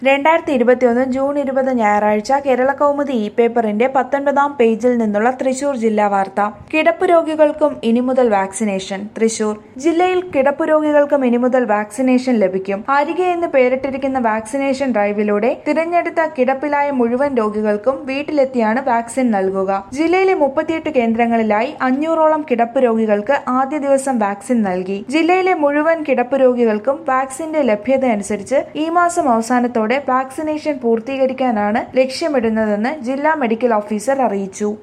രണ്ടായിരത്തി ഇരുപത്തിയൊന്ന് ജൂൺ ഇരുപത് ഞായറാഴ്ച കേരള കൗമുദി ഇ പേപ്പറിന്റെ പത്തൊൻപതാം പേജിൽ നിന്നുള്ള തൃശൂർ ജില്ലാ വാർത്ത കിടപ്പ് രോഗികൾക്കും ഇനി മുതൽ വാക്സിനേഷൻ തൃശൂർ ജില്ലയിൽ കിടപ്പ് രോഗികൾക്കും ഇനി മുതൽ വാക്സിനേഷൻ ലഭിക്കും അരികെ എന്ന് പേരിട്ടിരിക്കുന്ന വാക്സിനേഷൻ ഡ്രൈവിലൂടെ തിരഞ്ഞെടുത്ത കിടപ്പിലായ മുഴുവൻ രോഗികൾക്കും വീട്ടിലെത്തിയാണ് വാക്സിൻ നൽകുക ജില്ലയിലെ മുപ്പത്തിയെട്ട് കേന്ദ്രങ്ങളിലായി അഞ്ഞൂറോളം കിടപ്പ് രോഗികൾക്ക് ആദ്യ ദിവസം വാക്സിൻ നൽകി ജില്ലയിലെ മുഴുവൻ കിടപ്പ് രോഗികൾക്കും വാക്സിന്റെ ലഭ്യത അനുസരിച്ച് ഈ മാസം അവസാനത്തോടെ വാക്സിനേഷൻ പൂർത്തീകരിക്കാനാണ് ലക്ഷ്യമിടുന്നതെന്ന് ജില്ലാ മെഡിക്കൽ ഓഫീസർ അറിയിച്ചു